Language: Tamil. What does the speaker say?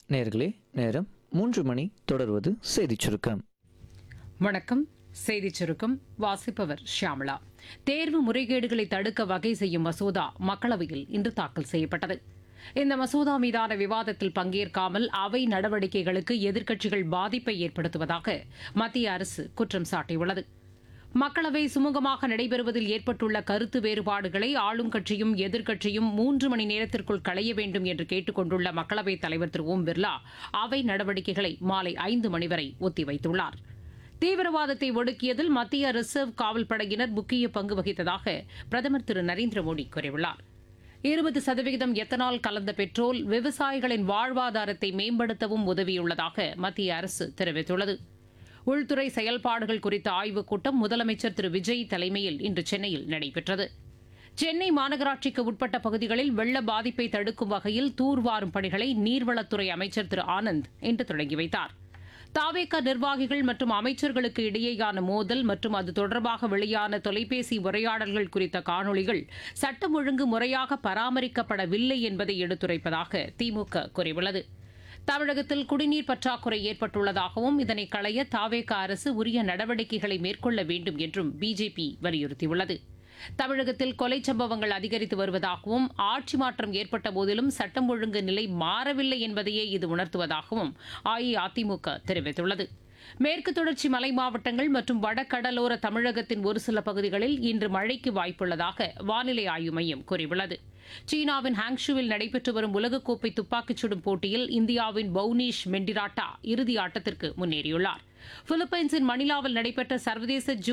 நேர்களே நேரம் மூன்று மணி தொடர்வது செய்திச் சுருக்கம் வணக்கம் செய்திச் சுருக்கம் வாசிப்பவர் ஷியாமளா தேர்வு முறைகேடுகளை தடுக்க வகை செய்யும் மசோதா மக்களவையில் இன்று தாக்கல் செய்யப்பட்டது இந்த மசோதா மீதான விவாதத்தில் பங்கேற்காமல் அவை நடவடிக்கைகளுக்கு எதிர்க்கட்சிகள் பாதிப்பை ஏற்படுத்துவதாக மத்திய அரசு குற்றம் சாட்டியுள்ளது மக்களவை சுமூகமாக நடைபெறுவதில் ஏற்பட்டுள்ள கருத்து வேறுபாடுகளை ஆளும் கட்சியும் எதிர்க்கட்சியும் மூன்று மணி நேரத்திற்குள் களைய வேண்டும் என்று கேட்டுக் கொண்டுள்ள மக்களவைத் தலைவர் திரு ஓம் பிர்லா அவை நடவடிக்கைகளை மாலை ஐந்து மணி வரை ஒத்திவைத்துள்ளார் தீவிரவாதத்தை ஒடுக்கியதில் மத்திய ரிசர்வ் காவல் படையினர் முக்கிய பங்கு வகித்ததாக பிரதமர் திரு நரேந்திர மோடி கூறியுள்ளார் இருபது சதவிகிதம் எத்தனால் கலந்த பெட்ரோல் விவசாயிகளின் வாழ்வாதாரத்தை மேம்படுத்தவும் உதவியுள்ளதாக மத்திய அரசு தெரிவித்துள்ளது உள்துறை செயல்பாடுகள் குறித்த ஆய்வுக் கூட்டம் முதலமைச்சர் திரு விஜய் தலைமையில் இன்று சென்னையில் நடைபெற்றது சென்னை மாநகராட்சிக்கு உட்பட்ட பகுதிகளில் வெள்ள பாதிப்பை தடுக்கும் வகையில் தூர்வாரும் பணிகளை நீர்வளத்துறை அமைச்சர் திரு ஆனந்த் இன்று தொடங்கி வைத்தார் தாவேக நிர்வாகிகள் மற்றும் அமைச்சர்களுக்கு இடையேயான மோதல் மற்றும் அது தொடர்பாக வெளியான தொலைபேசி உரையாடல்கள் குறித்த காணொளிகள் சட்டம் ஒழுங்கு முறையாக பராமரிக்கப்படவில்லை என்பதை எடுத்துரைப்பதாக திமுக கூறியுள்ளது தமிழகத்தில் குடிநீர் பற்றாக்குறை ஏற்பட்டுள்ளதாகவும் இதனை களைய தாவேக அரசு உரிய நடவடிக்கைகளை மேற்கொள்ள வேண்டும் என்றும் பிஜேபி வலியுறுத்தியுள்ளது தமிழகத்தில் கொலை சம்பவங்கள் அதிகரித்து வருவதாகவும் ஆட்சி மாற்றம் ஏற்பட்ட போதிலும் சட்டம் ஒழுங்கு நிலை மாறவில்லை என்பதையே இது உணர்த்துவதாகவும் அஇஅதிமுக தெரிவித்துள்ளது மேற்கு தொடர்ச்சி மலை மாவட்டங்கள் மற்றும் வடகடலோர தமிழகத்தின் ஒரு சில பகுதிகளில் இன்று மழைக்கு வாய்ப்புள்ளதாக வானிலை ஆய்வு மையம் கூறியுள்ளது சீனாவின் ஹாங்ஷுவில் நடைபெற்று வரும் உலகக்கோப்பை துப்பாக்கிச் சுடும் போட்டியில் இந்தியாவின் பவுனீஷ் மெண்டிராட்டா இறுதி ஆட்டத்திற்கு முன்னேறியுள்ளார் பிலிப்பைன்ஸின் மணிலாவில் நடைபெற்ற சர்வதேச